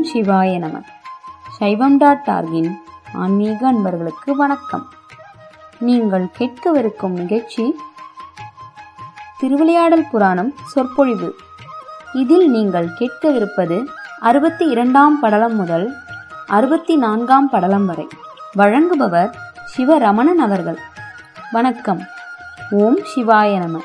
சிவாய நம சைவம் டாட் டார்கின் ஆன்மீக அன்பர்களுக்கு வணக்கம் நீங்கள் கேட்கவிருக்கும் நிகழ்ச்சி திருவிளையாடல் புராணம் சொற்பொழிவு இதில் நீங்கள் கேட்கவிருப்பது அறுபத்தி இரண்டாம் படலம் முதல் அறுபத்தி நான்காம் படலம் வரை வழங்குபவர் சிவரமணன் அவர்கள் வணக்கம் ஓம் சிவாய நம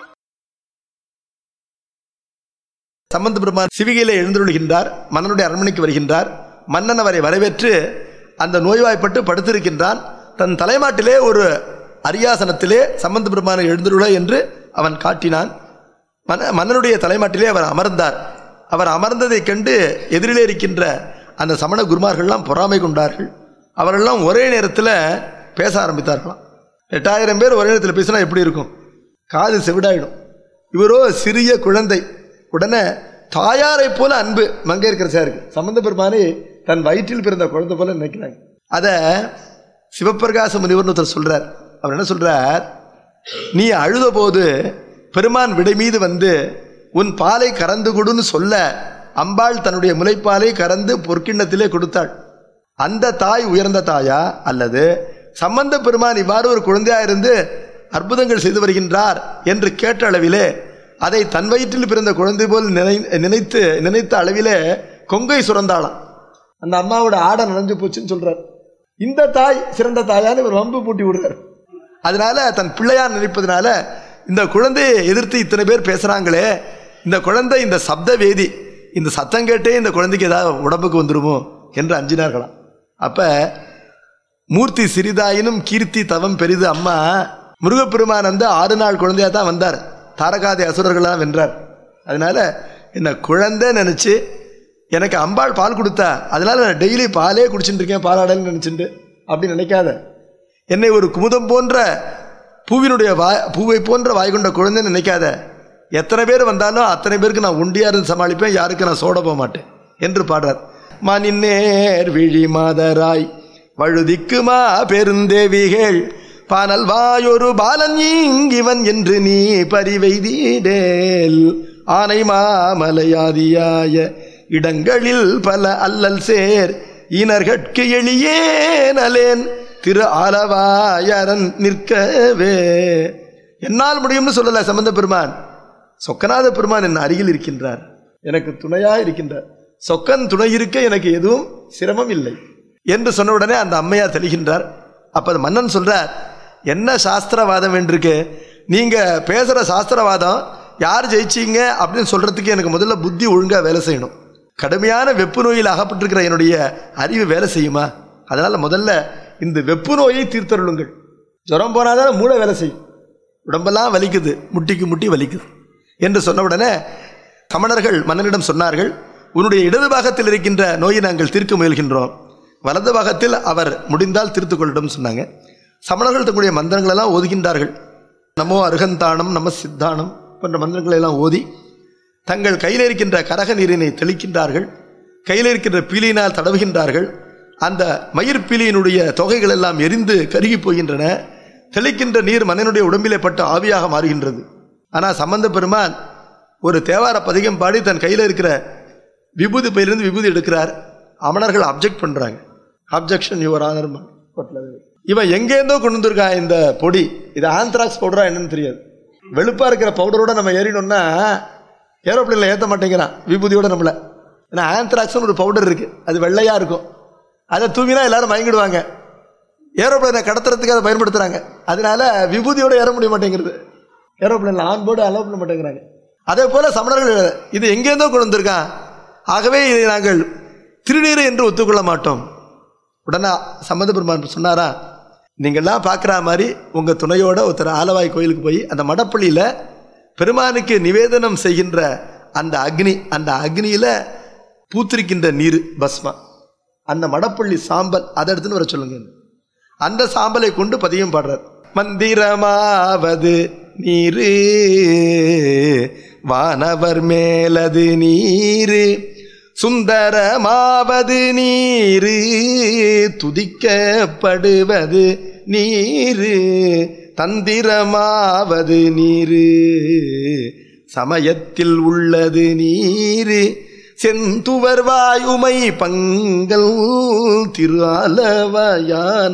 சம்பந்த பெருமான் சிவிகையிலே எழுந்துள்ளுகின்றார் மன்னனுடைய அரண்மனைக்கு வருகின்றார் மன்னன் அவரை வரவேற்று அந்த நோய்வாய்ப்பட்டு படுத்திருக்கின்றான் தன் தலைமாட்டிலே ஒரு அரியாசனத்திலே சம்பந்த பெருமானை எழுந்துள்ள என்று அவன் காட்டினான் மன்ன மன்னனுடைய தலைமாட்டிலே அவர் அமர்ந்தார் அவர் அமர்ந்ததைக் கண்டு எதிரிலே இருக்கின்ற அந்த சமண குருமார்கள்லாம் பொறாமை கொண்டார்கள் அவரெல்லாம் ஒரே நேரத்தில் பேச ஆரம்பித்தார்களாம் எட்டாயிரம் பேர் ஒரே நேரத்தில் பேசினா எப்படி இருக்கும் காது செவிடாயிடும் இவரோ சிறிய குழந்தை உடனே தாயாரை போல அன்பு மங்கையர்கரசியாருக்கு சம்பந்த பெருமானே தன் வயிற்றில் பிறந்த குழந்தை போல நினைக்கிறாங்க அதை சிவப்பிரகாச முனிவர்னு ஒருத்தர் சொல்றார் அவர் என்ன சொல்றார் நீ அழுத போது பெருமான் விடை மீது வந்து உன் பாலை கறந்து கொடுன்னு சொல்ல அம்பாள் தன்னுடைய முலைப்பாலை கறந்து பொற்கிண்ணத்திலே கொடுத்தாள் அந்த தாய் உயர்ந்த தாயா அல்லது சம்பந்த பெருமான் இவ்வாறு ஒரு குழந்தையா இருந்து அற்புதங்கள் செய்து வருகின்றார் என்று கேட்ட அளவிலே அதை தன் வயிற்றில் பிறந்த குழந்தை போல் நினை நினைத்து நினைத்த அளவிலே கொங்கை சுரந்தாளாம் அந்த அம்மாவோட ஆடை நனைஞ்சு போச்சுன்னு சொல்றார் இந்த தாய் சிறந்த தாயான்னு இவர் வம்பு பூட்டி விடுறார் அதனால தன் பிள்ளையார் நினைப்பதனால இந்த குழந்தையை எதிர்த்து இத்தனை பேர் பேசுறாங்களே இந்த குழந்தை இந்த சப்த வேதி இந்த சத்தம் கேட்டே இந்த குழந்தைக்கு ஏதாவது உடம்புக்கு வந்துருமோ என்று அஞ்சினார்களாம் அப்ப மூர்த்தி சிறிதாயினும் கீர்த்தி தவம் பெரிது அம்மா முருகப்பெருமான் வந்து ஆறு நாள் குழந்தையா தான் வந்தார் தாரகாதி அசுரர்களாம் வென்றார் அதனால என்ன குழந்தை நினைச்சு எனக்கு அம்பாள் பால் கொடுத்தா அதனால நான் டெய்லி பாலே குடிச்சுட்டு இருக்கேன் பாலாடல்னு நினைச்சுட்டு அப்படி நினைக்காத என்னை ஒரு குமுதம் போன்ற பூவினுடைய வாய் பூவை போன்ற வாய் கொண்ட குழந்தைன்னு நினைக்காத எத்தனை பேர் வந்தாலும் அத்தனை பேருக்கு நான் உண்டியா இருந்து சமாளிப்பேன் யாருக்கு நான் சோட போக மாட்டேன் என்று பாடுறார் மணிநேர் விழி மாதராய் வழுதிக்குமா பெருந்தேவிகள் பானல் வாயொரு பாலன் இங்கிவன் என்று நீ பரிவைதீடேல் ஆனை மாமலையாதியாய இடங்களில் பல அல்லல் சேர் இனர்கட்கு எளியே நலேன் திரு ஆலவாயரன் நிற்கவே என்னால் முடியும்னு சொல்லல சம்பந்த பெருமான் சொக்கநாத பெருமான் என் அருகில் இருக்கின்றார் எனக்கு துணையா இருக்கின்றார் சொக்கன் துணை இருக்க எனக்கு எதுவும் சிரமம் இல்லை என்று சொன்ன உடனே அந்த அம்மையார் தெளிகின்றார் அப்ப அந்த மன்னன் சொல்றார் என்ன சாஸ்திரவாதம் என்றிருக்கு நீங்க பேசுற சாஸ்திரவாதம் யார் ஜெயிச்சீங்க அப்படின்னு சொல்றதுக்கு எனக்கு முதல்ல புத்தி ஒழுங்கா வேலை செய்யணும் கடுமையான வெப்பு நோயில் அகப்பட்டிருக்கிற என்னுடைய அறிவு வேலை செய்யுமா அதனால முதல்ல இந்த வெப்பு நோயை தீர்த்தருளுங்கள் ஜுரம் போனாதான் மூளை வேலை செய்யும் உடம்பெல்லாம் வலிக்குது முட்டிக்கு முட்டி வலிக்குது என்று சொன்ன உடனே சமணர்கள் மன்னனிடம் சொன்னார்கள் உன்னுடைய இடது பாகத்தில் இருக்கின்ற நோயை நாங்கள் தீர்க்க முயல்கின்றோம் வலது பாகத்தில் அவர் முடிந்தால் தீர்த்து கொள்ளட்டும் சொன்னாங்க சமணர்கள் தங்களுடைய மந்திரங்கள் எல்லாம் ஓதுகின்றார்கள் நமோ அருகந்தானம் நம சித்தானம் போன்ற மந்திரங்களை எல்லாம் ஓதி தங்கள் கையில் இருக்கின்ற கரக நீரினை தெளிக்கின்றார்கள் கையில் இருக்கின்ற பீலியினால் தடவுகின்றார்கள் அந்த மயிர் பீலியினுடைய தொகைகள் எல்லாம் எரிந்து கருகி போகின்றன தெளிக்கின்ற நீர் மன்னனுடைய உடம்பிலே பட்டு ஆவியாக மாறுகின்றது ஆனால் சம்பந்த பெருமான் ஒரு தேவார பதிகம் பாடி தன் கையில் இருக்கிற விபூதி பையிலிருந்து விபூதி எடுக்கிறார் அமணர்கள் அப்ஜெக்ட் பண்றாங்க அப்ஜெக்ஷன் யுவர் ஆனர் இவன் எங்கேருந்தோ கொண்டு வந்திருக்கான் இந்த பொடி இது ஆந்த்ராக்ஸ் பவுடரா என்னன்னு தெரியாது வெளுப்பா இருக்கிற பவுடரோட நம்ம ஏறினோம்னா ஏரோப்ளேனில் ஏற்ற மாட்டேங்கிறான் விபூதியோட நம்மள ஏன்னா ஆந்த்ராக்ஸ்னு ஒரு பவுடர் இருக்கு அது வெள்ளையா இருக்கும் அதை தூவினா எல்லாரும் மயங்கிடுவாங்க ஏரோப்ளேனை கடத்துறதுக்கு அதை பயன்படுத்துறாங்க அதனால விபூதியோட ஏற முடிய மாட்டேங்கிறது ஏரோப்ளேனில் ஆன் போர்டு அலோவ் பண்ண மாட்டேங்கிறாங்க அதே போல சமணர்கள் இது எங்கேருந்தோ கொண்டு வந்திருக்கான் ஆகவே இதை நாங்கள் திருநீர் என்று ஒத்துக்கொள்ள மாட்டோம் உடனே சம்பந்த பெருமான் சொன்னாரா நீங்கள்லாம் பார்க்குற மாதிரி உங்கள் துணையோட ஒருத்தர் ஆலவாய் கோயிலுக்கு போய் அந்த மடப்பள்ளியில் பெருமானுக்கு நிவேதனம் செய்கின்ற அந்த அக்னி அந்த அக்னியில் பூத்திருக்கின்ற நீர் பஸ்மா அந்த மடப்பள்ளி சாம்பல் அதை எடுத்துன்னு வர சொல்லுங்க அந்த சாம்பலை கொண்டு பதியம் பாடுறார் மந்திரமாவது நீரு வானவர் மேலது நீரு சுந்தரமாவது நீரு துதிக்கப்படுவது நீரு தந்திரமாவது நீரு சமயத்தில் உள்ளது நீரு செந்துவர்வாய் உமை பங்கல் திரு ஆலவாயான்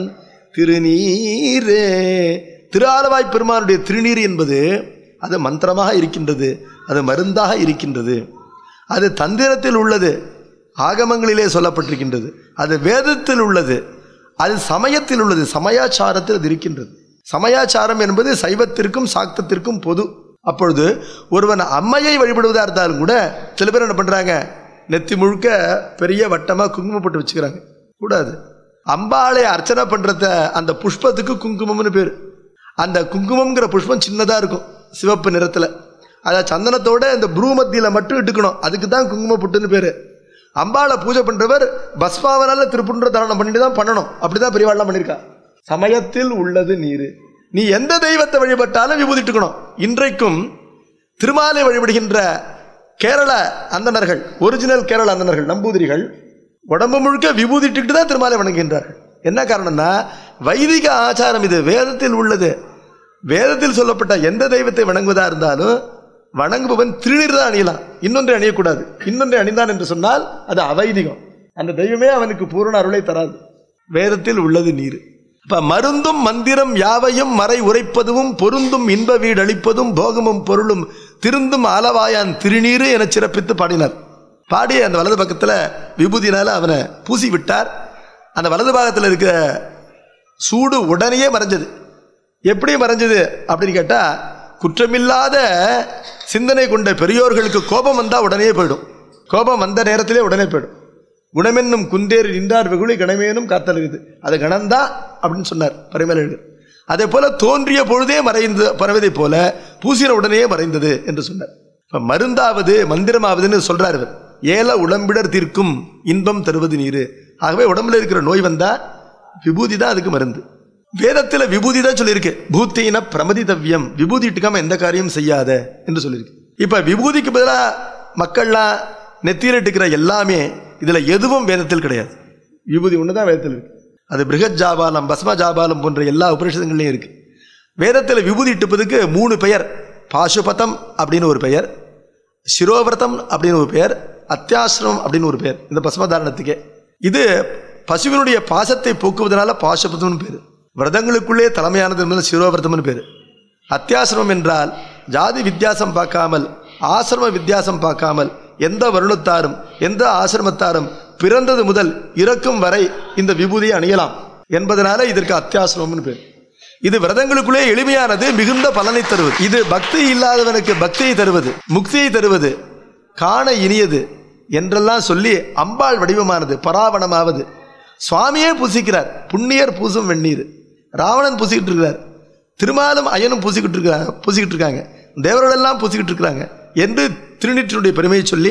திருநீரே திரு ஆலவாய் பெருமானுடைய திருநீர் என்பது அது மந்திரமாக இருக்கின்றது அது மருந்தாக இருக்கின்றது அது தந்திரத்தில் உள்ளது ஆகமங்களிலே சொல்லப்பட்டிருக்கின்றது அது வேதத்தில் உள்ளது அது சமயத்தில் உள்ளது சமயாச்சாரத்தில் அது இருக்கின்றது சமயாச்சாரம் என்பது சைவத்திற்கும் சாக்தத்திற்கும் பொது அப்பொழுது ஒருவன் அம்மையை வழிபடுவதா இருந்தாலும் கூட சில பேர் என்ன பண்றாங்க நெத்தி முழுக்க பெரிய வட்டமா குங்குமம் போட்டு வச்சுக்கிறாங்க கூடாது அம்பாளை அர்ச்சனை பண்றத அந்த புஷ்பத்துக்கு குங்குமம்னு பேர் அந்த குங்குமம்ங்கிற புஷ்பம் சின்னதா இருக்கும் சிவப்பு நிறத்துல அதை சந்தனத்தோட இந்த ப்ரூமத்தியில மட்டும் இட்டுக்கணும் அதுக்கு தான் குங்கும புட்டுன்னு பேரு அம்பாளை பூஜை பண்றவர் பஸ்மாவனால திருப்புன்ற தாரணம் பண்ணிட்டு தான் பண்ணணும் அப்படிதான் பெரியவாள்லாம் பண்ணியிருக்கா சமயத்தில் உள்ளது நீர் நீ எந்த தெய்வத்தை வழிபட்டாலும் விபூதிட்டுக்கணும் இன்றைக்கும் திருமாலை வழிபடுகின்ற கேரள அந்தணர்கள் ஒரிஜினல் கேரள அந்தணர்கள் நம்பூதிரிகள் உடம்பு முழுக்க விபூதிட்டுக்கிட்டு தான் திருமாலை வணங்குகின்றார்கள் என்ன காரணம்னா வைதிக ஆச்சாரம் இது வேதத்தில் உள்ளது வேதத்தில் சொல்லப்பட்ட எந்த தெய்வத்தை வணங்குவதா இருந்தாலும் வணங்குபவன் திருநீர் தான் அணியலாம் இன்னொன்றை அணியக்கூடாது இன்னொன்றை அணிந்தான் என்று சொன்னால் அது அவைதிகம் அந்த தெய்வமே அவனுக்கு பூரண அருளை தராது வேதத்தில் உள்ளது நீர் இப்ப மருந்தும் மந்திரம் யாவையும் மறை உரைப்பதும் பொருந்தும் இன்ப வீடு அளிப்பதும் போகமும் பொருளும் திருந்தும் ஆலவாயான் திருநீரு என சிறப்பித்து பாடினார் பாடி அந்த வலது பக்கத்துல விபூதினால அவனை பூசி விட்டார் அந்த வலது பாகத்தில் இருக்கிற சூடு உடனேயே மறைஞ்சது எப்படி மறைஞ்சது அப்படின்னு கேட்டா குற்றமில்லாத சிந்தனை கொண்ட பெரியோர்களுக்கு கோபம் வந்தா உடனே போயிடும் கோபம் வந்த நேரத்திலே உடனே போயிடும் குணமென்னும் குந்தேறி நின்றார் வெகுளி கணமேனும் காத்தலுகுது அது கணந்தா அப்படின்னு சொன்னார் பரிமலர்கள் அதே போல தோன்றிய பொழுதே மறைந்து பரவதை போல பூசின உடனே மறைந்தது என்று சொன்னார் இப்ப மருந்தாவது மந்திரமாவதுன்னு சொல்றாரு இவர் ஏல உடம்பிடர் தீர்க்கும் இன்பம் தருவது நீரு ஆகவே உடம்புல இருக்கிற நோய் வந்தா விபூதி தான் அதுக்கு மருந்து வேதத்துல விபூதி தான் சொல்லியிருக்கு பூத்தின பிரமதிதவ்யம் விபூதி இட்டுக்காம எந்த காரியம் செய்யாத என்று சொல்லியிருக்கு இப்ப விபூதிக்கு பதிலா மக்கள்லாம் நெத்தியில் இட்டுக்கிற எல்லாமே இதுல எதுவும் வேதத்தில் கிடையாது விபூதி ஒண்ணுதான் வேதத்தில் இருக்கு அது பிருகத் ஜாபாலம் பஸ்ம ஜாபாலம் போன்ற எல்லா உபனிஷதங்கள்லையும் இருக்கு வேதத்துல விபூதி இட்டுப்பதுக்கு மூணு பெயர் பாசுபதம் அப்படின்னு ஒரு பெயர் சிரோவிரதம் அப்படின்னு ஒரு பெயர் அத்தியாசிரமம் அப்படின்னு ஒரு பெயர் இந்த பஸ்மதாரணத்துக்கே இது பசுவினுடைய பாசத்தை போக்குவதனால பாசுபதம்னு பேர் விரதங்களுக்குள்ளே தலைமையானது என்பது சிரோவிரதம்னு பேர் அத்தியாசிரமம் என்றால் ஜாதி வித்தியாசம் பார்க்காமல் ஆசிரம வித்தியாசம் பார்க்காமல் எந்த வருணத்தாரும் எந்த ஆசிரமத்தாரும் பிறந்தது முதல் இறக்கும் வரை இந்த விபூதியை அணியலாம் என்பதனால இதற்கு அத்தியாசிரமம்னு பேர் இது விரதங்களுக்குள்ளே எளிமையானது மிகுந்த பலனை தருவது இது பக்தி இல்லாதவனுக்கு பக்தியை தருவது முக்தியை தருவது காண இனியது என்றெல்லாம் சொல்லி அம்பாள் வடிவமானது பராவணமாவது சுவாமியே பூசிக்கிறார் புண்ணியர் பூசும் வெந்நீர் ராவணன் பூசிக்கிட்டு இருக்கிறார் திருமாலும் அயனும் பூசிக்கிட்டு இருக்காங்க பூசிக்கிட்டு இருக்காங்க தேவர்களெல்லாம் பூசிக்கிட்டு இருக்கிறாங்க என்று திருநீற்றினுடைய பெருமையை சொல்லி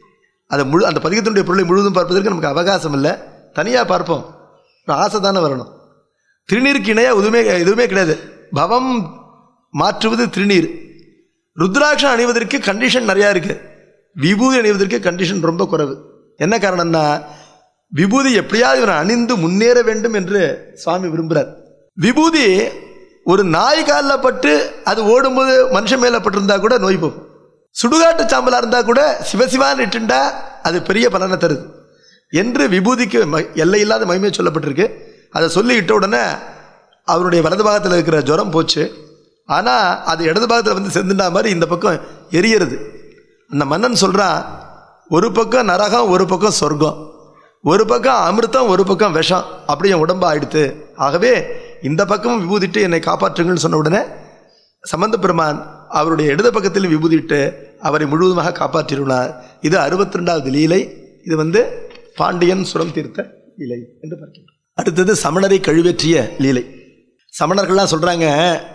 அதை முழு அந்த பதிகத்தினுடைய பொருளை முழுவதும் பார்ப்பதற்கு நமக்கு அவகாசம் இல்லை தனியாக பார்ப்போம் ஒரு ஆசை தானே வரணும் திருநீருக்கு இணையாக எதுவுமே எதுவுமே கிடையாது பவம் மாற்றுவது திருநீர் ருத்ராட்சம் அணிவதற்கு கண்டிஷன் நிறையா இருக்கு விபூதி அணிவதற்கு கண்டிஷன் ரொம்ப குறைவு என்ன காரணம்னா விபூதி எப்படியாவது இவன் அணிந்து முன்னேற வேண்டும் என்று சுவாமி விரும்புகிறார் விபூதி ஒரு நாய் காலில் பட்டு அது ஓடும்போது மனுஷன் மேலே பட்டிருந்தா கூட நோய் போகும் சுடுகாட்டு சாம்பலா இருந்தா கூட சிவசிவான்னு இட்டுண்டா அது பெரிய பலனை தருது என்று விபூதிக்கு ம- எல்லையில்லாத மகிமை சொல்லப்பட்டிருக்கு அதை சொல்லி இட்ட உடனே அவருடைய வலது பாகத்தில் இருக்கிற ஜுரம் போச்சு ஆனால் அது இடது பாகத்தில் வந்து செந்துண்டா மாதிரி இந்த பக்கம் எரியறது அந்த மன்னன் சொல்கிறான் ஒரு பக்கம் நரகம் ஒரு பக்கம் சொர்க்கம் ஒரு பக்கம் அமிர்தம் ஒரு பக்கம் விஷம் அப்படி என் உடம்பு ஆயிடுத்து ஆகவே இந்த பக்கமும் விபூதிட்டு என்னை காப்பாற்றுங்கள்னு சொன்ன உடனே சம்பந்த பெருமான் அவருடைய இடது பக்கத்தில் விபூதிட்டு அவரை முழுவதுமாக காப்பாற்றியுள்ளார் இது அறுபத்தி ரெண்டாவது லீலை இது வந்து பாண்டியன் சுரம் தீர்த்த லீலை என்று பார்க்கின்றோம் அடுத்தது சமணரை கழுவேற்றிய லீலை சமணர்கள்லாம் சொல்றாங்க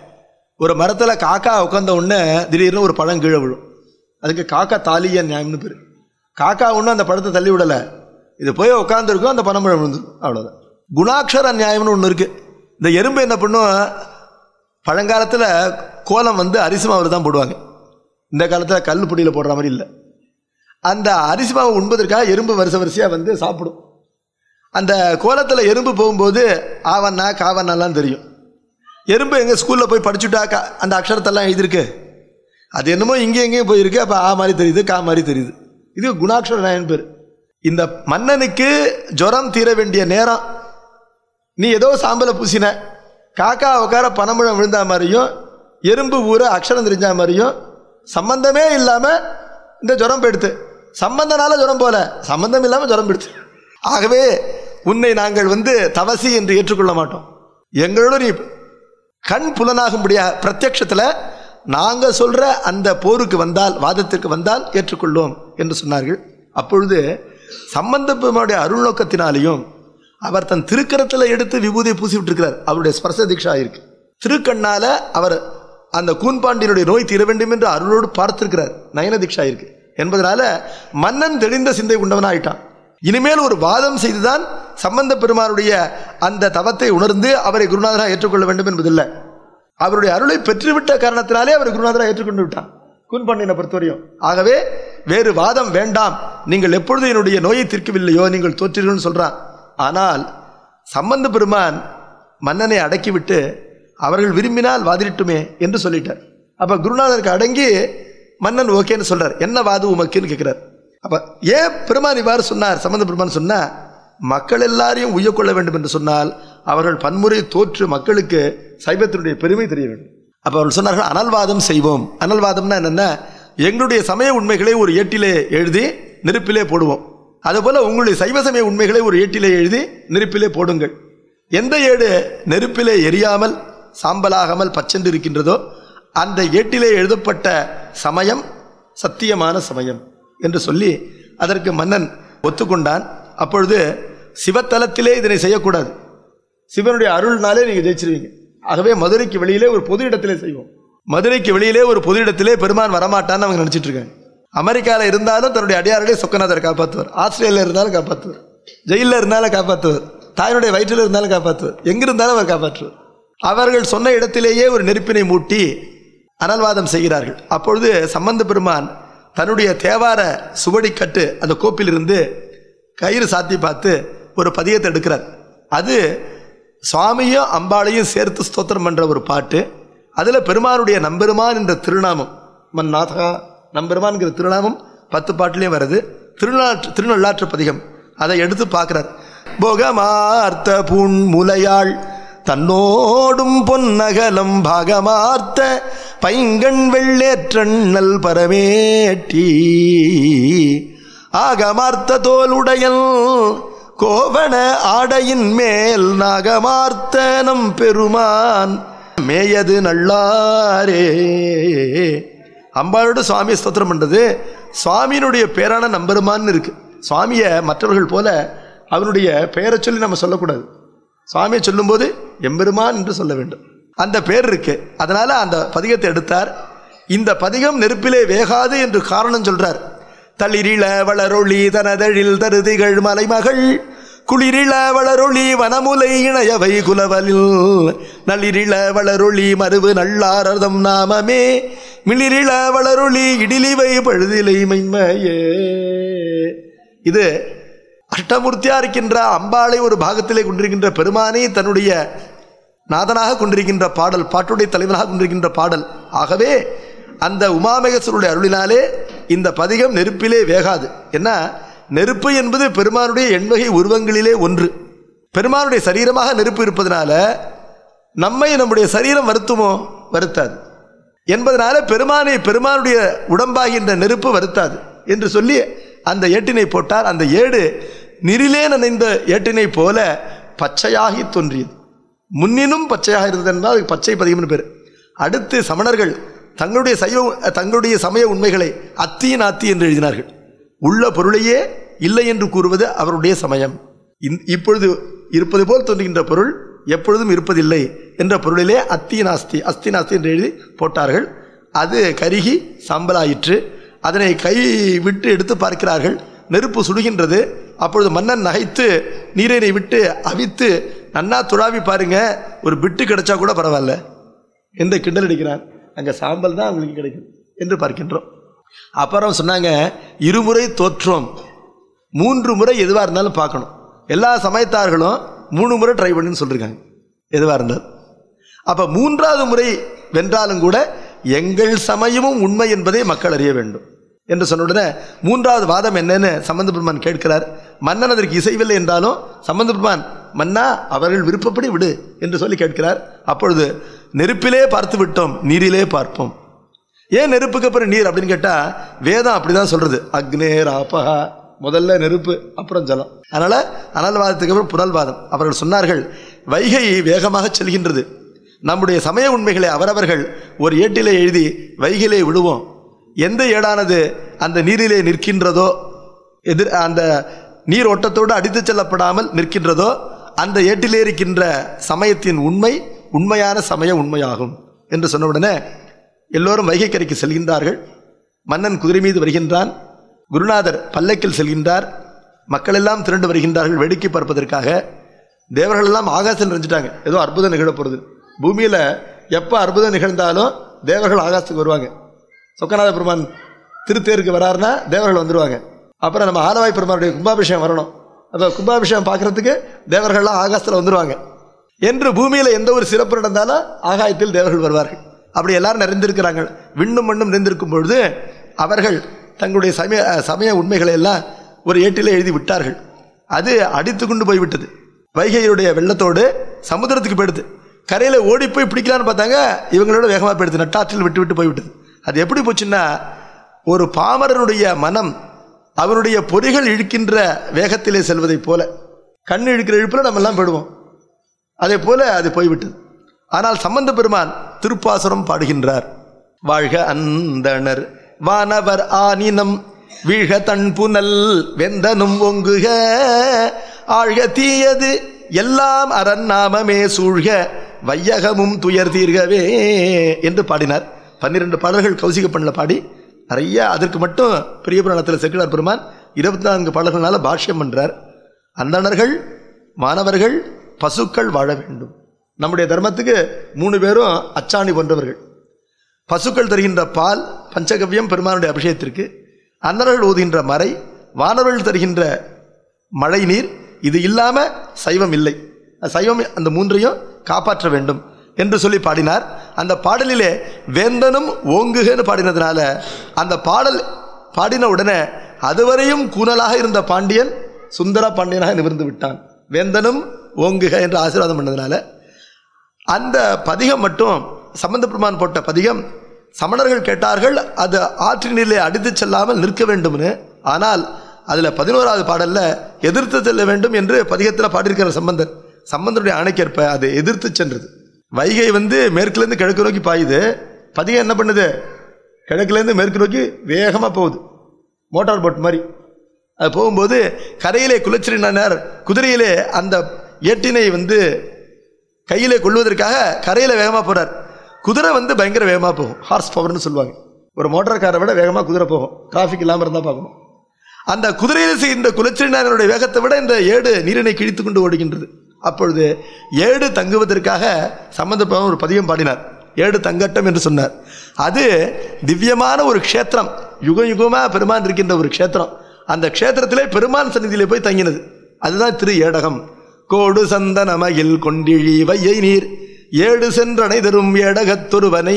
ஒரு மரத்துல காக்கா உட்கார்ந்த உடனே திடீர்னு ஒரு பழம் கீழே விழும் அதுக்கு காக்கா தாலிய நியாயம்னு பேரு காக்கா ஒன்றும் அந்த பழத்தை தள்ளி விடல இது போய் உட்காந்துருக்கும் அந்த பணம் விழுந்துரும் அவ்வளோதான் குணாட்சர நியாயம்னு ஒன்று இருக்கு இந்த எறும்பு என்ன பண்ணும் பழங்காலத்தில் கோலம் வந்து அரிசி மாவில் தான் போடுவாங்க இந்த காலத்தில் கல் பொடியில் போடுற மாதிரி இல்லை அந்த அரிசி மாவு உண்பதற்காக எறும்பு வரிசை வரிசையாக வந்து சாப்பிடும் அந்த கோலத்தில் எறும்பு போகும்போது ஆவண்ணா காவண்ணாலாம் தெரியும் எறும்பு எங்கள் ஸ்கூலில் போய் படிச்சுட்டா கா அந்த அக்ஷரத்தெல்லாம் எழுதியிருக்கு அது என்னமோ இங்கே எங்கேயும் போயிருக்கு அப்போ ஆ மாதிரி தெரியுது கா மாதிரி தெரியுது இது குணாட்சர நாயன் பேர் இந்த மன்னனுக்கு ஜுரம் தீர வேண்டிய நேரம் நீ ஏதோ சாம்பலை பூசின காக்கா உட்கார பனமுழம் விழுந்தா மாதிரியும் எறும்பு ஊற அக்ஷரம் தெரிஞ்ச மாதிரியும் சம்பந்தமே இல்லாமல் இந்த ஜுரம் போயிடுத்து சம்பந்தனால ஜுரம் போல சம்பந்தம் இல்லாமல் ஜுரம் போயிடுத்து ஆகவே உன்னை நாங்கள் வந்து தவசி என்று ஏற்றுக்கொள்ள மாட்டோம் எங்களோட நீ கண் புலனாகும்படியாக பிரத்யக்ஷத்தில் நாங்கள் சொல்கிற அந்த போருக்கு வந்தால் வாதத்திற்கு வந்தால் ஏற்றுக்கொள்வோம் என்று சொன்னார்கள் அப்பொழுது சம்பந்த பெருமானுடைய அருள் நோக்கத்தினாலேயும் அவர் தன் திருக்கரத்தில் எடுத்து விபூதியை பூசி விட்டிருக்கிறார் அவருடைய ஸ்பர்ச தீட்சா இருக்கு திருக்கண்ணால அவர் அந்த கூன்பாண்டியனுடைய நோய் தீர வேண்டும் என்று அருளோடு பார்த்திருக்கிறார் நயன தீட்சா இருக்கு என்பதனால மன்னன் தெளிந்த சிந்தை கொண்டவனாயிட்டான் இனிமேல் ஒரு வாதம் செய்துதான் சம்பந்த பெருமானுடைய அந்த தவத்தை உணர்ந்து அவரை குருநாதராக ஏற்றுக்கொள்ள வேண்டும் என்பதில்லை அவருடைய அருளை பெற்றுவிட்ட காரணத்தினாலே அவர் குருநாதராக ஏற்றுக்கொண்டு விட்டான் கூன்பாண்டியனை பொறுத்தவரையும் ஆகவே வேறு வாதம் வேண்டாம் நீங்கள் எப்பொழுது என்னுடைய நோயை தீர்க்கவில்லையோ நீங்கள் தோற்றீர்கள்னு சொல்றான் ஆனால் சம்பந்த பெருமான் மன்னனை அடக்கிவிட்டு அவர்கள் விரும்பினால் வாதிடட்டுமே என்று சொல்லிட்டார் அப்ப குருநாதருக்கு அடங்கி மன்னன் ஓகேன்னு சொல்றார் என்ன வாது உமக்குன்னு கேட்கிறார் அப்ப ஏன் பெருமான் இவ்வாறு சொன்னார் சம்பந்த பெருமான் சொன்னா மக்கள் எல்லாரையும் உய்யக்கொள்ள வேண்டும் என்று சொன்னால் அவர்கள் பன்முறை தோற்று மக்களுக்கு சைவத்தினுடைய பெருமை தெரிய வேண்டும் அப்ப அவர்கள் சொன்னார்கள் அனல்வாதம் செய்வோம் அனல்வாதம்னா என்னன்னா எங்களுடைய சமய உண்மைகளை ஒரு ஏட்டிலே எழுதி நெருப்பிலே போடுவோம் அதுபோல உங்களுடைய சைவ சமய உண்மைகளை ஒரு ஏட்டிலே எழுதி நெருப்பிலே போடுங்கள் எந்த ஏடு நெருப்பிலே எரியாமல் சாம்பலாகாமல் பச்சென்று இருக்கின்றதோ அந்த ஏட்டிலே எழுதப்பட்ட சமயம் சத்தியமான சமயம் என்று சொல்லி அதற்கு மன்னன் ஒத்துக்கொண்டான் அப்பொழுது சிவத்தலத்திலே இதனை செய்யக்கூடாது சிவனுடைய அருள்னாலே நீங்கள் ஜெயிச்சிருவீங்க ஆகவே மதுரைக்கு வெளியிலே ஒரு பொது இடத்திலே செய்வோம் மதுரைக்கு வெளியிலே ஒரு பொது இடத்திலே பெருமான் வரமாட்டான்னு அவங்க நினச்சிட்டு இருக்காங்க அமெரிக்காவில் இருந்தாலும் தன்னுடைய அடியார்களை சொக்கநாதரை காப்பாற்றுவார் ஆஸ்திரேலியா இருந்தாலும் காப்பாற்றுவார் ஜெயிலில் இருந்தாலும் காப்பாற்றுவார் தாயினுடைய வயிற்றில் இருந்தாலும் காப்பாற்றுவார் எங்கிருந்தாலும் அவர் காப்பாற்றுவார் அவர்கள் சொன்ன இடத்திலேயே ஒரு நெருப்பினை மூட்டி அனல்வாதம் செய்கிறார்கள் அப்பொழுது சம்பந்த பெருமான் தன்னுடைய தேவார சுவடிக்கட்டு அந்த கோப்பிலிருந்து கயிறு சாத்தி பார்த்து ஒரு பதியத்தை எடுக்கிறார் அது சுவாமியும் அம்பாளையும் சேர்த்து ஸ்தோத்திரம் பண்ற ஒரு பாட்டு அதில் பெருமானுடைய நம்பெருமான் என்ற திருநாமம் மன் நாதகா நம்பெருமான்கிற திருநாமம் பத்து பாட்டிலையும் வருது திருநாற்று திருநள்ளாற்று பதிகம் அதை எடுத்து பார்க்கிறார் போகமார்த்த புன்முலையாள் தன்னோடும் பொன்னகலம் பாகமார்த்த பைங்கண் வெள்ளேற்றண்ணல் பரமேட்டி ஆகமார்த்த தோலுடையல் கோவண ஆடையின் மேல் நாகமார்த்த நம் பெருமான் மேயது நல்லாரே அம்பாளோட சுவாமி ஸ்தோத்திரம் பண்றது சுவாமியினுடைய பேரான நம்பெருமான்னு இருக்கு சுவாமியை மற்றவர்கள் போல அவருடைய பெயரை சொல்லி நம்ம சொல்லக்கூடாது சுவாமியை சொல்லும்போது எம்பெருமான் என்று சொல்ல வேண்டும் அந்த பேர் இருக்கு அதனால அந்த பதிகத்தை எடுத்தார் இந்த பதிகம் நெருப்பிலே வேகாது என்று காரணம் சொல்றார் தளிரிள வளரொளி தனதழில் தருதிகள் மலைமகள் குளிரிள வளரொளி வனமுலை இணையவை குலவலில் நளிரிள வளரொளி மருவு நல்லாரதம் நாமமே மிளிரிள வளரொளி இடிலிவை பழுதிலை மைமையே இது அஷ்டமூர்த்தியா இருக்கின்ற அம்பாளை ஒரு பாகத்திலே கொண்டிருக்கின்ற பெருமானை தன்னுடைய நாதனாக கொண்டிருக்கின்ற பாடல் பாட்டுடைய தலைவனாக கொண்டிருக்கின்ற பாடல் ஆகவே அந்த உமாமகேஸ்வருடைய அருளினாலே இந்த பதிகம் நெருப்பிலே வேகாது என்ன நெருப்பு என்பது பெருமானுடைய எண்வகை உருவங்களிலே ஒன்று பெருமானுடைய சரீரமாக நெருப்பு இருப்பதனால நம்மை நம்முடைய சரீரம் வருத்துமோ வருத்தாது என்பதனால பெருமானை பெருமானுடைய உடம்பாகின்ற நெருப்பு வருத்தாது என்று சொல்லி அந்த ஏட்டினை போட்டார் அந்த ஏடு நிரிலே நனைந்த ஏட்டினை போல பச்சையாகி தோன்றியது முன்னினும் பச்சையாக இருந்தது என்றால் அதுக்கு பச்சை பதிகம்னு பேர் அடுத்து சமணர்கள் தங்களுடைய சைவ தங்களுடைய சமய உண்மைகளை அத்தியின் அத்தி என்று எழுதினார்கள் உள்ள பொருளையே இல்லை என்று கூறுவது அவருடைய சமயம் இந்- இப்பொழுது இருப்பது போல் தோன்றுகின்ற பொருள் எப்பொழுதும் இருப்பதில்லை என்ற பொருளிலே அத்தி நாஸ்தி அஸ்தி நாஸ்தி என்று எழுதி போட்டார்கள் அது கருகி சாம்பலாயிற்று அதனை கை விட்டு எடுத்து பார்க்கிறார்கள் நெருப்பு சுடுகின்றது அப்பொழுது மன்னன் நகைத்து நீரினை விட்டு அவித்து நன்னா துழாவி பாருங்க ஒரு பிட்டு கிடைச்சா கூட பரவாயில்ல என்று கிண்டல் அடிக்கிறான் அங்கே சாம்பல் தான் அவங்களுக்கு கிடைக்கும் என்று பார்க்கின்றோம் அப்புறம் சொன்னாங்க இருமுறை தோற்றோம் மூன்று முறை எதுவாக இருந்தாலும் பார்க்கணும் எல்லா சமயத்தார்களும் மூணு முறை ட்ரை பண்ணுன்னு சொல்லியிருக்காங்க எதுவாக இருந்தாலும் அப்போ மூன்றாவது முறை வென்றாலும் கூட எங்கள் சமயமும் உண்மை என்பதை மக்கள் அறிய வேண்டும் என்று சொன்ன உடனே மூன்றாவது வாதம் என்னன்னு சம்பந்த பெருமான் கேட்கிறார் மன்னன் அதற்கு இசைவில்லை என்றாலும் சம்பந்த பெருமான் மன்னா அவர்கள் விருப்பப்படி விடு என்று சொல்லி கேட்கிறார் அப்பொழுது நெருப்பிலே பார்த்து விட்டோம் நீரிலே பார்ப்போம் ஏன் நெருப்புக்கு அப்புறம் நீர் அப்படின்னு கேட்டா வேதம் அப்படிதான் சொல்றது அக்னேர் ஆபஹா முதல்ல நெருப்பு அப்புறம் ஜலம் அதனால அனல்வாதத்துக்கு அப்புறம் புனல்வாதம் அவர்கள் சொன்னார்கள் வைகை வேகமாக செல்கின்றது நம்முடைய சமய உண்மைகளை அவரவர்கள் ஒரு ஏட்டிலே எழுதி வைகிலே விடுவோம் எந்த ஏடானது அந்த நீரிலே நிற்கின்றதோ எதிர் அந்த நீர் ஓட்டத்தோடு அடித்துச் செல்லப்படாமல் நிற்கின்றதோ அந்த ஏட்டிலே இருக்கின்ற சமயத்தின் உண்மை உண்மையான சமய உண்மையாகும் என்று சொன்ன உடனே எல்லோரும் வைகைக்கரைக்கு செல்கின்றார்கள் மன்னன் குதிரை மீது வருகின்றான் குருநாதர் பல்லக்கில் செல்கின்றார் மக்கள் எல்லாம் திரண்டு வருகின்றார்கள் வேடிக்கை பார்ப்பதற்காக தேவர்கள் எல்லாம் ஆகாசம் நிறைஞ்சிட்டாங்க ஏதோ அற்புதம் நிகழப் போகிறது பூமியில் எப்போ அற்புதம் நிகழ்ந்தாலும் தேவர்கள் ஆகாசத்துக்கு வருவாங்க சொக்கநாத பெருமான் திருத்தேருக்கு வராருன்னா தேவர்கள் வந்துடுவாங்க அப்புறம் நம்ம ஆலவாய் பெருமானுடைய கும்பாபிஷேகம் வரணும் அப்போ கும்பாபிஷேகம் பார்க்கறதுக்கு தேவர்கள்லாம் ஆகாசத்தில் வந்துடுவாங்க என்று பூமியில் எந்த ஒரு சிறப்பு நடந்தாலும் ஆகாயத்தில் தேவர்கள் வருவார்கள் அப்படி எல்லாரும் நிறைந்திருக்கிறாங்க விண்ணும் மண்ணும் நிறைந்திருக்கும் பொழுது அவர்கள் தங்களுடைய சமய சமய உண்மைகளை எல்லாம் ஒரு ஏட்டிலே எழுதி விட்டார்கள் அது அடித்து கொண்டு போய்விட்டது வைகையுடைய வெள்ளத்தோடு சமுத்திரத்துக்கு போயிடுது கரையில் ஓடி போய் பிடிக்கலான்னு பார்த்தாங்க இவங்களோட வேகமாக போயிடுது நட்டாற்றில் விட்டு விட்டு போய்விட்டது அது எப்படி போச்சுன்னா ஒரு பாமரனுடைய மனம் அவனுடைய பொறிகள் இழுக்கின்ற வேகத்திலே செல்வதைப் போல கண் இழுக்கிற இழுப்பில் நம்ம எல்லாம் போயிடுவோம் அதே போல அது போய்விட்டது ஆனால் சம்பந்த பெருமான் திருப்பாசுரம் பாடுகின்றார் வாழ்க அந்தணர் வானவர் ஆனினம் வீழ்க தன் புனல் வெந்தனும் ஒங்குக ஆழ்க தீயது எல்லாம் அரண் நாமமே சூழ்க வையகமும் துயர் தீர்கவே என்று பாடினார் பன்னிரண்டு பாடல்கள் கௌசிக பண்ணல பாடி நிறைய அதற்கு மட்டும் பெரிய புராணத்தில் செக்கிலார் பெருமான் இருபத்தி நான்கு பாடல்களால பாஷ்யம் பண்றார் அந்தணர்கள் மாணவர்கள் பசுக்கள் வாழ வேண்டும் நம்முடைய தர்மத்துக்கு மூணு பேரும் அச்சாணி போன்றவர்கள் பசுக்கள் தருகின்ற பால் பஞ்சகவ்யம் பெருமானுடைய அபிஷேகத்திற்கு அன்னர்கள் ஊதுகின்ற மறை வானவர்கள் தருகின்ற மழை நீர் இது இல்லாம சைவம் இல்லை சைவம் அந்த மூன்றையும் காப்பாற்ற வேண்டும் என்று சொல்லி பாடினார் அந்த பாடலிலே வேந்தனும் ஓங்குகன்னு பாடினதுனால அந்த பாடல் பாடின உடனே அதுவரையும் கூனலாக இருந்த பாண்டியன் சுந்தர பாண்டியனாக நிமிர்ந்து விட்டான் வேந்தனும் ஓங்குக என்று ஆசீர்வாதம் பண்ணதுனால அந்த பதிகம் மட்டும் சம்பந்த பெருமான் போட்ட பதிகம் சமணர்கள் கேட்டார்கள் அது ஆற்றினிலே அடித்து செல்லாமல் நிற்க வேண்டும்னு ஆனால் அதில் பதினோராவது பாடல்ல எதிர்த்து செல்ல வேண்டும் என்று பதிகத்தில் பாடியிருக்கிற சம்பந்தர் சம்பந்தருடைய ஆணைக்கேற்ப அது எதிர்த்து சென்றது வைகை வந்து மேற்குலேருந்து கிழக்கு நோக்கி பாயுது பதிகம் என்ன பண்ணுது கிழக்குலேருந்து மேற்கு நோக்கி வேகமாக போகுது மோட்டார் போட் மாதிரி அது போகும்போது கரையிலே குலச்சிரினார் குதிரையிலே அந்த ஏட்டினை வந்து கையிலே கொள்வதற்காக கரையில் வேகமாக போகிறார் குதிரை வந்து பயங்கர வேகமாக போகும் ஹார்ஸ் பவர்னு சொல்லுவாங்க ஒரு மோட்டார் காரை விட வேகமாக குதிரை போகும் டிராஃபிக் இல்லாமல் இருந்தால் பார்க்கணும் அந்த குதிரையில் செய்கின்ற குலச்சிரினாருடைய வேகத்தை விட இந்த ஏடு நீரினை கிழித்து கொண்டு ஓடுகின்றது அப்பொழுது ஏடு தங்குவதற்காக சம்பந்தப்பட்ட ஒரு பதியம் பாடினார் ஏடு தங்கட்டம் என்று சொன்னார் அது திவ்யமான ஒரு க்ஷேத்திரம் யுக யுகமாக பெருமான் இருக்கின்ற ஒரு க்ஷேத்திரம் அந்த க்ஷேத்திரத்திலே பெருமான் சந்நிதியிலே போய் தங்கினது அதுதான் திரு ஏடகம் கோடு சந்தனமயில் கொண்டிழி வையை நீர் ஏடு சென்றனை தரும் ஏடகத்தொருவனை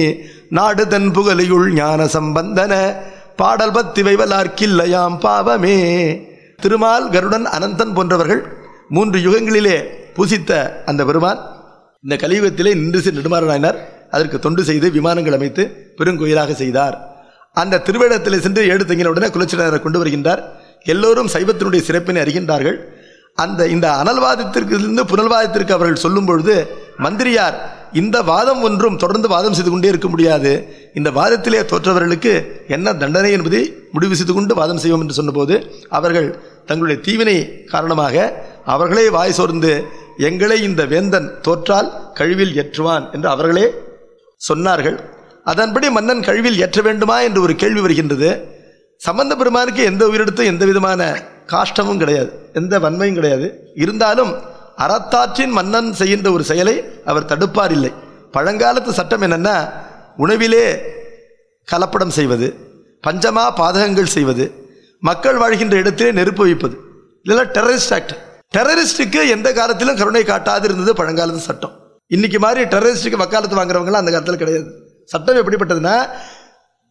நாடு தன் புகழியுள் ஞான சம்பந்தன பாடல் பத்தி வைவலார்க்கில்லையாம் பாவமே திருமால் கருடன் அனந்தன் போன்றவர்கள் மூன்று யுகங்களிலே பூசித்த அந்த பெருமான் இந்த கலியுகத்திலே நின்று சென்று நெடுமாறனாயினார் அதற்கு தொண்டு செய்து விமானங்கள் அமைத்து பெருங்கோயிலாக செய்தார் அந்த திருவேடத்திலே சென்று ஏடு தங்கின உடனே குலச்சினரை கொண்டு வருகின்றார் எல்லோரும் சைவத்தினுடைய சிறப்பினை அறிகின்றார்கள் அந்த இந்த அனல்வாதத்திற்கு இருந்து புனல்வாதத்திற்கு அவர்கள் சொல்லும் பொழுது மந்திரியார் இந்த வாதம் ஒன்றும் தொடர்ந்து வாதம் செய்து கொண்டே இருக்க முடியாது இந்த வாதத்திலே தோற்றவர்களுக்கு என்ன தண்டனை என்பதை முடிவு செய்து கொண்டு வாதம் செய்வோம் என்று சொன்னபோது அவர்கள் தங்களுடைய தீவினை காரணமாக அவர்களே வாய் சோர்ந்து எங்களை இந்த வேந்தன் தோற்றால் கழிவில் ஏற்றுவான் என்று அவர்களே சொன்னார்கள் அதன்படி மன்னன் கழிவில் ஏற்ற வேண்டுமா என்று ஒரு கேள்வி வருகின்றது சம்பந்த பெருமானுக்கு எந்த உயிரிடத்தும் எந்த விதமான காஷ்டமும் கிடையாது எந்த வன்மையும் கிடையாது இருந்தாலும் அறத்தாற்றின் மன்னன் செய்கின்ற ஒரு செயலை அவர் தடுப்பார் இல்லை பழங்காலத்து சட்டம் என்னன்னா உணவிலே கலப்படம் செய்வது பஞ்சமா பாதகங்கள் செய்வது மக்கள் வாழ்கின்ற இடத்திலே நெருப்பு வைப்பது இதெல்லாம் டெரரிஸ்ட் ஆக்ட் டெரரிஸ்டுக்கு எந்த காலத்திலும் கருணை காட்டாது இருந்தது பழங்காலத்து சட்டம் இன்னைக்கு மாதிரி டெரரிஸ்டுக்கு வக்காலத்து வாங்குறவங்களாம் அந்த காலத்தில் கிடையாது சட்டம் எப்படிப்பட்டதுன்னா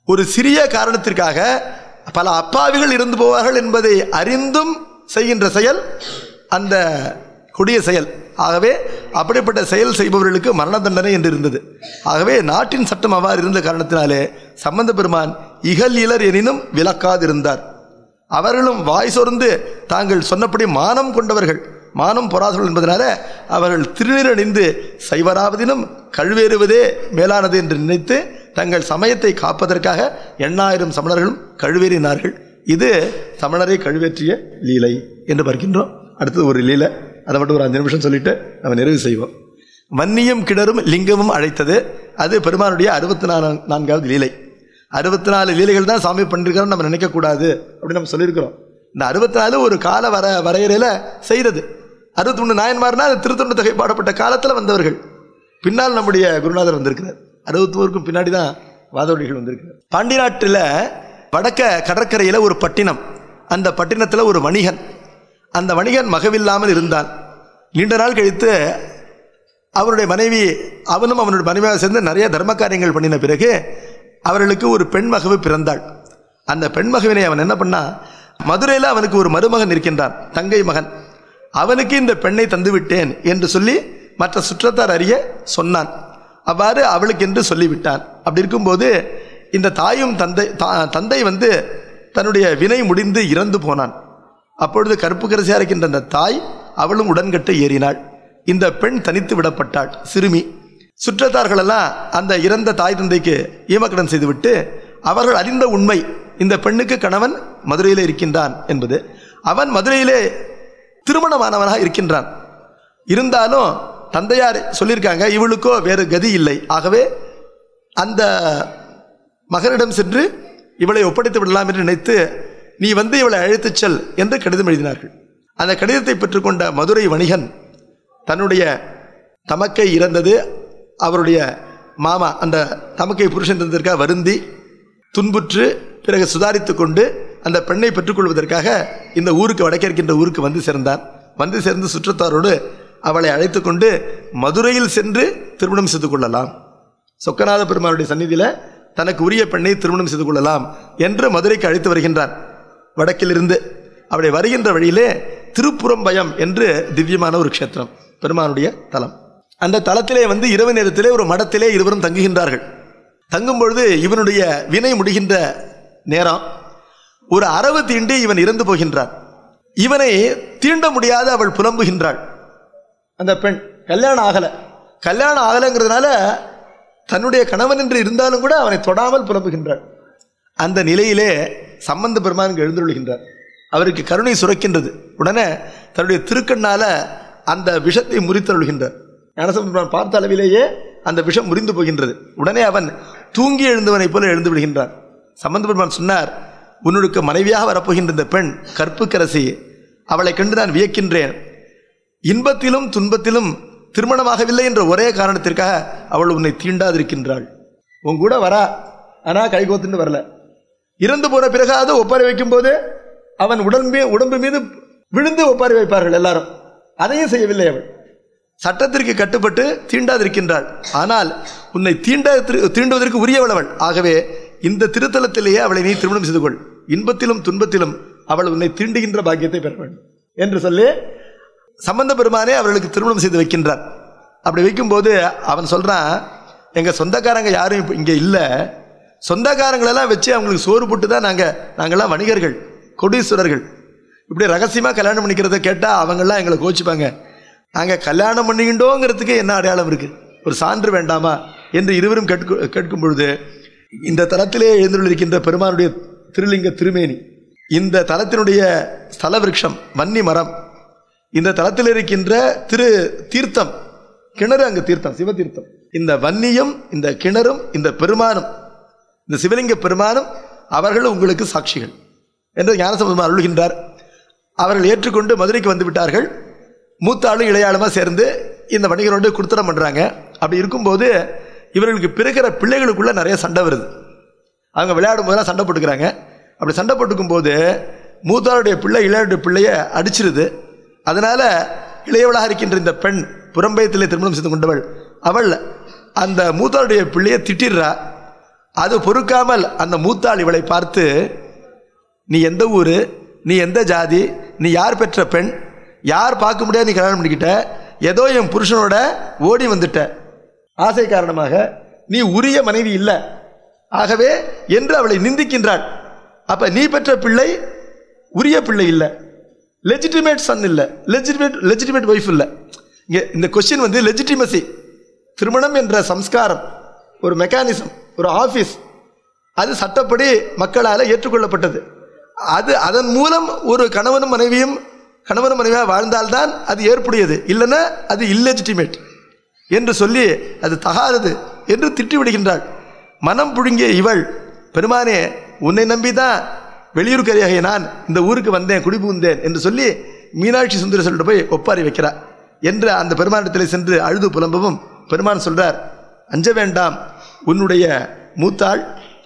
ஒரு சிறிய காரணத்திற்காக பல அப்பாவிகள் இருந்து போவார்கள் என்பதை அறிந்தும் செய்கின்ற செயல் அந்த கொடிய செயல் ஆகவே அப்படிப்பட்ட செயல் செய்பவர்களுக்கு மரண தண்டனை என்று இருந்தது ஆகவே நாட்டின் சட்டம் அவ்வாறு இருந்த காரணத்தினாலே சம்பந்த பெருமான் இகல் இலர் எனினும் விலக்காதிருந்தார் அவர்களும் வாய் சொர்ந்து தாங்கள் சொன்னபடி மானம் கொண்டவர்கள் மானம் பொறாதவர்கள் என்பதனால அவர்கள் திருநீர் அணிந்து சைவராவதினும் கழுவேறுவதே மேலானது என்று நினைத்து தங்கள் சமயத்தை காப்பதற்காக எண்ணாயிரம் சமணர்களும் கழுவேறினார்கள் இது சமணரை கழுவேற்றிய லீலை என்று பார்க்கின்றோம் அடுத்தது ஒரு லீலை அதை மட்டும் ஒரு அஞ்சு நிமிஷம் சொல்லிட்டு நம்ம நிறைவு செய்வோம் வன்னியும் கிணறும் லிங்கமும் அழைத்தது அது பெருமானுடைய அறுபத்தி நாலு நான்காவது லீலை அறுபத்தி நாலு லீலைகள் தான் சாமி பண்ணிருக்கிறோம் நம்ம நினைக்கக்கூடாது அப்படின்னு நம்ம சொல்லியிருக்கிறோம் இந்த அறுபத்தி நாலு ஒரு கால வர வரையறையில் செய்கிறது அறுபத்தி மூணு நாயன்மார்னா அது திருத்தொண்டு தொகை பாடப்பட்ட காலத்தில் வந்தவர்கள் பின்னால் நம்முடைய குருநாதர் வந்திருக்கிறார் அறுபத்தி மூணுக்கும் பின்னாடி தான் வாதவடிகள் வந்திருக்கிறார் பாண்டி நாட்டில் வடக்க கடற்கரையில் ஒரு பட்டினம் அந்த பட்டினத்தில் ஒரு வணிகன் அந்த வணிகன் மகவில்லாமல் இருந்தான் நீண்ட நாள் கழித்து அவருடைய மனைவி அவனும் அவனுடைய மனைவியாக சேர்ந்து நிறைய தர்ம காரியங்கள் பண்ணின பிறகு அவர்களுக்கு ஒரு பெண் மகவு பிறந்தாள் அந்த பெண் மகவினை அவன் என்ன பண்ணா மதுரையில் அவனுக்கு ஒரு மருமகன் இருக்கின்றான் தங்கை மகன் அவனுக்கு இந்த பெண்ணை தந்து விட்டேன் என்று சொல்லி மற்ற சுற்றத்தார் அறிய சொன்னான் அவ்வாறு அவளுக்கு என்று சொல்லிவிட்டான் அப்படி இருக்கும்போது இந்த தாயும் தந்தை தா- தந்தை வந்து தன்னுடைய வினை முடிந்து இறந்து போனான் அப்பொழுது கருப்பு கரசியாக இருக்கின்ற அந்த தாய் அவளும் உடன்கட்டை ஏறினாள் இந்த பெண் தனித்து விடப்பட்டாள் சிறுமி சுற்றத்தார்களெல்லாம் அந்த இறந்த தாய் தந்தைக்கு ஈமக்கடன் செய்துவிட்டு அவர்கள் அறிந்த உண்மை இந்த பெண்ணுக்கு கணவன் மதுரையிலே இருக்கின்றான் என்பது அவன் மதுரையிலே திருமணமானவனாக இருக்கின்றான் இருந்தாலும் தந்தையார் சொல்லியிருக்காங்க இவளுக்கோ வேறு கதி இல்லை ஆகவே அந்த மகனிடம் சென்று இவளை ஒப்படைத்து விடலாம் என்று நினைத்து நீ வந்து இவளை அழைத்துச் செல் என்று கடிதம் எழுதினார்கள் அந்த கடிதத்தை பெற்றுக்கொண்ட மதுரை வணிகன் தன்னுடைய தமக்கை இறந்தது அவருடைய மாமா அந்த தமக்கை புருஷன் இருந்ததற்காக வருந்தி துன்புற்று பிறகு சுதாரித்து கொண்டு அந்த பெண்ணை பெற்றுக்கொள்வதற்காக இந்த ஊருக்கு வடக்கே இருக்கின்ற ஊருக்கு வந்து சேர்ந்தான் வந்து சேர்ந்து சுற்றத்தாரோடு அவளை அழைத்து கொண்டு மதுரையில் சென்று திருமணம் செய்து கொள்ளலாம் சொக்கநாத பெருமானுடைய சந்நிதியில தனக்கு உரிய பெண்ணை திருமணம் செய்து கொள்ளலாம் என்று மதுரைக்கு அழைத்து வருகின்றான் வடக்கிலிருந்து அப்படி வருகின்ற வழியிலே திருப்புறம்பயம் என்று திவ்யமான ஒரு க்ஷேத்திரம் பெருமானுடைய தலம் அந்த தலத்திலே வந்து இரவு நேரத்திலே ஒரு மடத்திலே இருவரும் தங்குகின்றார்கள் தங்கும் பொழுது இவனுடைய வினை முடிகின்ற நேரம் ஒரு அரவு தீண்டி இவன் இறந்து போகின்றான் இவனை தீண்ட முடியாத அவள் புலம்புகின்றாள் அந்த பெண் கல்யாணம் ஆகலை கல்யாணம் ஆகலைங்கிறதுனால தன்னுடைய கணவன் என்று இருந்தாலும் கூட அவனை தொடாமல் புலம்புகின்றாள் அந்த நிலையிலே சம்பந்த பெருமான் எழுந்துள்ளுகின்றார் அவருக்கு கருணை சுரக்கின்றது உடனே தன்னுடைய திருக்கண்ணால அந்த விஷத்தை முறித்தருள்கின்றார் ஞானசம்பந்த பெருமான் பார்த்த அளவிலேயே அந்த விஷம் முறிந்து போகின்றது உடனே அவன் தூங்கி எழுந்தவனைப் போல எழுந்து விடுகின்றான் சம்பந்த பெருமான் சொன்னார் உன்னுடைய மனைவியாக வரப்போகின்ற இந்த பெண் கற்புக்கரசி அவளை கண்டு நான் வியக்கின்றேன் இன்பத்திலும் துன்பத்திலும் திருமணமாகவில்லை என்ற ஒரே காரணத்திற்காக அவள் உன்னை தீண்டாதிருக்கின்றாள் உன் கூட வரா ஆனா கைகோத்துன்னு வரல இறந்து போன பிறகு அதை ஒப்பாரி வைக்கும் போது அவன் உடம்பு உடம்பு மீது விழுந்து ஒப்பாரி வைப்பார்கள் எல்லாரும் அதையும் செய்யவில்லை அவள் சட்டத்திற்கு கட்டுப்பட்டு தீண்டாதிருக்கின்றாள் ஆனால் உன்னை தீண்ட தீண்டுவதற்கு உரியவள் அவள் ஆகவே இந்த திருத்தலத்திலேயே அவளை நீ திருமணம் செய்து கொள் இன்பத்திலும் துன்பத்திலும் அவள் உன்னை தீண்டுகின்ற பாக்கியத்தை பெற வேண்டும் என்று சொல்லி சம்பந்த பெருமானே அவர்களுக்கு திருமணம் செய்து வைக்கின்றார் அப்படி வைக்கும்போது அவன் சொல்றான் எங்க சொந்தக்காரங்க யாரும் இப்போ இங்கே இல்லை சொந்தக்காரங்களெல்லாம் வச்சு அவங்களுக்கு சோறு போட்டு தான் நாங்கள் நாங்கள்லாம் வணிகர்கள் கொடீஸ்வரர்கள் இப்படி ரகசியமாக கல்யாணம் பண்ணிக்கிறத கேட்டால் அவங்கெல்லாம் எங்களை கோச்சிப்பாங்க நாங்கள் கல்யாணம் பண்ணிக்கிட்டோங்கிறதுக்கு என்ன அடையாளம் இருக்குது ஒரு சான்று வேண்டாமா என்று இருவரும் கேட்கு கேட்கும் பொழுது இந்த தலத்திலே எழுந்துள்ளிருக்கின்ற பெருமானுடைய திருலிங்க திருமேனி இந்த தலத்தினுடைய ஸ்தல விருட்சம் வன்னி மரம் இந்த தலத்தில் இருக்கின்ற திரு தீர்த்தம் கிணறு அங்கு தீர்த்தம் சிவதீர்த்தம் இந்த வன்னியும் இந்த கிணறும் இந்த பெருமானும் இந்த சிவலிங்க பெருமானும் அவர்கள் உங்களுக்கு சாட்சிகள் என்று ஞானசம்பந்தம் அருள்கின்றார் அவர்கள் ஏற்றுக்கொண்டு மதுரைக்கு வந்து விட்டார்கள் மூத்த ஆளும் இளையாளுமா சேர்ந்து இந்த வணிகரோடு குடுத்தனம் பண்ணுறாங்க அப்படி இருக்கும்போது இவர்களுக்கு பிறக்கிற பிள்ளைகளுக்குள்ள நிறைய சண்டை வருது அவங்க விளையாடும் போதெல்லாம் சண்டை போட்டுக்கிறாங்க அப்படி சண்டை போட்டுக்கும் போது மூத்தாருடைய பிள்ளை இளையாருடைய பிள்ளைய அடிச்சிருது அதனால இளையவளாக இருக்கின்ற இந்த பெண் புறம்பயத்திலே திருமணம் செய்து கொண்டவள் அவள் அந்த மூத்தாருடைய பிள்ளையை திட்டிடுறா அது பொறுக்காமல் அந்த மூத்தாள் இவளை பார்த்து நீ எந்த ஊர் நீ எந்த ஜாதி நீ யார் பெற்ற பெண் யார் பார்க்க முடியாது நீ கல்யாணம் பண்ணிக்கிட்ட ஏதோ என் புருஷனோட ஓடி வந்துட்ட ஆசை காரணமாக நீ உரிய மனைவி இல்லை ஆகவே என்று அவளை நிந்திக்கின்றாள் அப்ப நீ பெற்ற பிள்ளை உரிய பிள்ளை இல்லை லெஜிட்டிமேட் சன் இல்லை லெஜிட்டிமேட் லெஜிட்டிமேட் ஒய்ஃப் இல்லை இங்கே இந்த கொஸ்டின் வந்து லெஜிட்டிமசி திருமணம் என்ற சம்ஸ்காரம் ஒரு மெக்கானிசம் ஒரு ஆஃபீஸ் அது சட்டப்படி மக்களால் ஏற்றுக்கொள்ளப்பட்டது அது அதன் மூலம் ஒரு கணவனும் மனைவியும் கணவனும் மனைவியாக வாழ்ந்தால்தான் அது ஏற்புடையது இல்லைன்னா அது இல்லெஜிட்டிமேட் என்று சொல்லி அது தகாதது என்று திட்டி விடுகின்றாள் மனம் புழுங்கிய இவள் பெருமானே உன்னை நம்பி தான் வெளியூர்கரையாகிய நான் இந்த ஊருக்கு வந்தேன் குடிபுகுந்தேன் என்று சொல்லி மீனாட்சி சுந்தர சொல்லிட்டு போய் ஒப்பாரி வைக்கிறார் என்று அந்த பெருமானிடத்தில் சென்று அழுது புலம்பவும் பெருமான் சொல்றார் அஞ்ச வேண்டாம் உன்னுடைய மூத்தாள்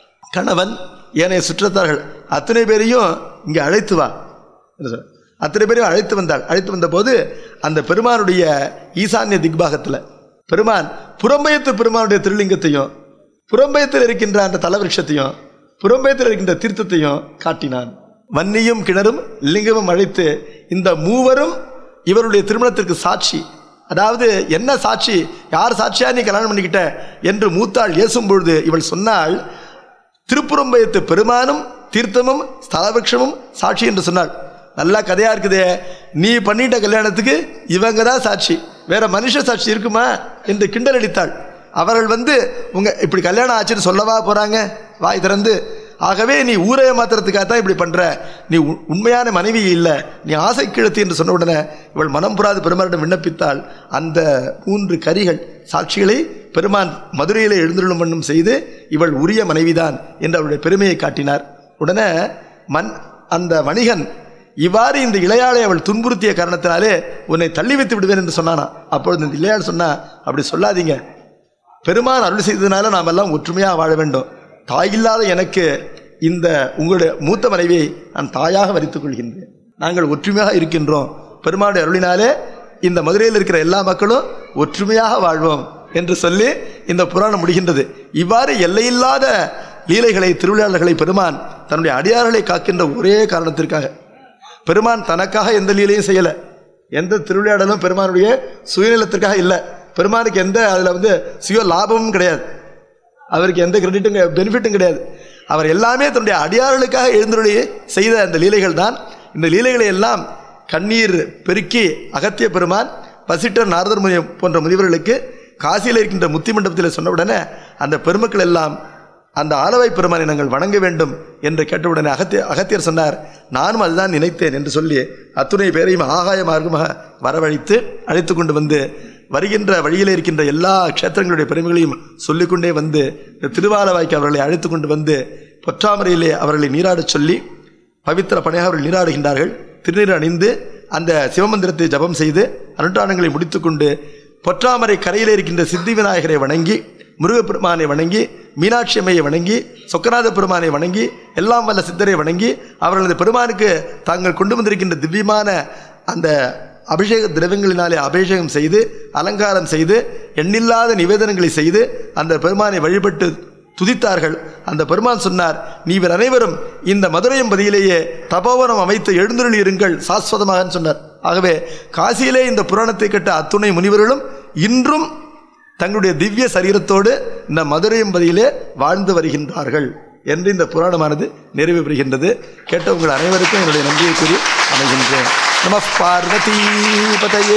கணவன் ஏனைய சுற்றத்தார்கள் அத்தனை பேரையும் இங்கே அழைத்து வா என்று சொன்னார். அத்தனை பேரையும் அழைத்து வந்தாள் அழைத்து வந்தபோது அந்த பெருமானுடைய ஈசான்ய திக்பாகத்தில் பெருமான் புறம்பயத்து பெருமானுடைய திருலிங்கத்தையும் புறம்பயத்தில் இருக்கின்ற அந்த தலவிருஷத்தையும் புறம்பயத்தில் இருக்கின்ற தீர்த்தத்தையும் காட்டினான் வன்னியும் கிணறும் லிங்கமும் அழைத்து இந்த மூவரும் இவருடைய திருமணத்திற்கு சாட்சி அதாவது என்ன சாட்சி யார் சாட்சியா நீ கல்யாணம் பண்ணிக்கிட்ட என்று மூத்தாள் ஏசும் பொழுது இவள் சொன்னாள் திருப்புறம்பயத்து பெருமானும் தீர்த்தமும் ஸ்தலவிருஷமும் சாட்சி என்று சொன்னாள் நல்லா கதையா இருக்குதே நீ பண்ணிட்ட கல்யாணத்துக்கு இவங்க தான் சாட்சி வேற மனுஷ சாட்சி இருக்குமா என்று கிண்டல் அடித்தாள் அவர்கள் வந்து உங்க இப்படி கல்யாணம் ஆச்சுன்னு சொல்லவா போறாங்க வாய் திறந்து ஆகவே நீ ஊரைய மாத்திரத்துக்காக தான் இப்படி பண்ற நீ உ- உண்மையான மனைவி இல்லை நீ ஆசை கிழத்தி என்று சொன்ன உடனே இவள் மனம் புறாது பெருமானிடம் விண்ணப்பித்தால் அந்த மூன்று கரிகள் சாட்சிகளை பெருமான் மதுரையிலே எழுந்துள்ளும் வண்ணம் செய்து இவள் உரிய மனைவிதான் என்று அவளுடைய பெருமையை காட்டினார் உடனே மண் அந்த வணிகன் இவ்வாறு இந்த இளையாளை அவள் துன்புறுத்திய காரணத்தினாலே உன்னை தள்ளி வைத்து விடுவேன் என்று சொன்னானா அப்பொழுது இந்த இளையாள் சொன்னா அப்படி சொல்லாதீங்க பெருமான் அருள் செய்ததுனால நாம் எல்லாம் ஒற்றுமையாக வாழ வேண்டும் தாயில்லாத எனக்கு இந்த உங்களுடைய மூத்த மனைவியை நான் தாயாக வரித்துக் கொள்கின்றேன் நாங்கள் ஒற்றுமையாக இருக்கின்றோம் பெருமானுடைய அருளினாலே இந்த மதுரையில் இருக்கிற எல்லா மக்களும் ஒற்றுமையாக வாழ்வோம் என்று சொல்லி இந்த புராணம் முடிகின்றது இவ்வாறு எல்லையில்லாத லீலைகளை திருவிழாளர்களை பெருமான் தன்னுடைய அடியார்களை காக்கின்ற ஒரே காரணத்திற்காக பெருமான் தனக்காக எந்த லீலையும் செய்யலை எந்த திருவிளையாடலும் பெருமானுடைய சுயநலத்திற்காக இல்லை பெருமானுக்கு எந்த அதில் வந்து சுய லாபமும் கிடையாது அவருக்கு எந்த கிரெடிட்டும் பெனிஃபிட்டும் கிடையாது அவர் எல்லாமே தன்னுடைய அடியார்களுக்காக எழுந்துருளி செய்த அந்த லீலைகள் தான் இந்த லீலைகளை எல்லாம் கண்ணீர் பெருக்கி அகத்திய பெருமான் பசிட்டர் நாரதர் முனி போன்ற முனிவர்களுக்கு காசியில் இருக்கின்ற முத்தி மண்டபத்தில் சொன்ன உடனே அந்த பெருமக்கள் எல்லாம் அந்த ஆலவை பெருமானை நாங்கள் வணங்க வேண்டும் என்று கேட்டவுடனே அகத்திய அகத்தியர் சொன்னார் நானும் அதுதான் நினைத்தேன் என்று சொல்லி அத்துணை பேரையும் ஆகாய மார்க்கமாக வரவழைத்து அழைத்து கொண்டு வந்து வருகின்ற வழியில் இருக்கின்ற எல்லா க்ஷேத்திரங்களுடைய பெருமைகளையும் சொல்லிக்கொண்டே வந்து இந்த திருவாலவாய்க்கு அவர்களை அழைத்து கொண்டு வந்து பொற்றாமரையிலே அவர்களை நீராடச் சொல்லி பவித்திர பணியாக அவர்கள் நீராடுகின்றார்கள் திருநீர் அணிந்து அந்த சிவமந்திரத்தை ஜபம் செய்து அனுஷ்டானங்களை முடித்துக்கொண்டு பொற்றாமரை கரையிலே இருக்கின்ற சித்தி விநாயகரை வணங்கி முருகப்பெருமானை வணங்கி மீனாட்சி அம்மையை வணங்கி சொக்கநாத பெருமானை வணங்கி எல்லாம் வல்ல சித்தரை வணங்கி அவர்களது பெருமானுக்கு தாங்கள் கொண்டு வந்திருக்கின்ற திவ்யமான அந்த அபிஷேக திரவங்களினாலே அபிஷேகம் செய்து அலங்காரம் செய்து எண்ணில்லாத நிவேதனங்களை செய்து அந்த பெருமானை வழிபட்டு துதித்தார்கள் அந்த பெருமான் சொன்னார் நீவர் அனைவரும் இந்த மதுரையம்பதியிலேயே தபோவனம் அமைத்து எழுந்துருளி இருங்கள் சாஸ்வதமாக சொன்னார் ஆகவே காசியிலே இந்த புராணத்தை கட்ட அத்துணை முனிவர்களும் இன்றும் தங்களுடைய திவ்ய சரீரத்தோடு இந்த மதுரையம்பதியிலே வாழ்ந்து வருகின்றார்கள் என்று இந்த புராணமானது நிறைவு பெறுகின்றது கேட்ட உங்கள் அனைவருக்கும் என்னுடைய நன்றியை கூறி அமைகின்றேன் நம பார்வதி பதையே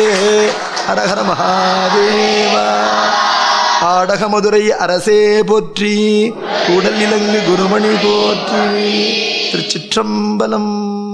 ஹரஹர மகாதேவா ஆடக மதுரை அரசே போற்றி கூடல் இலங்கு குருமணி போற்றி திருச்சிற்றம்பலம்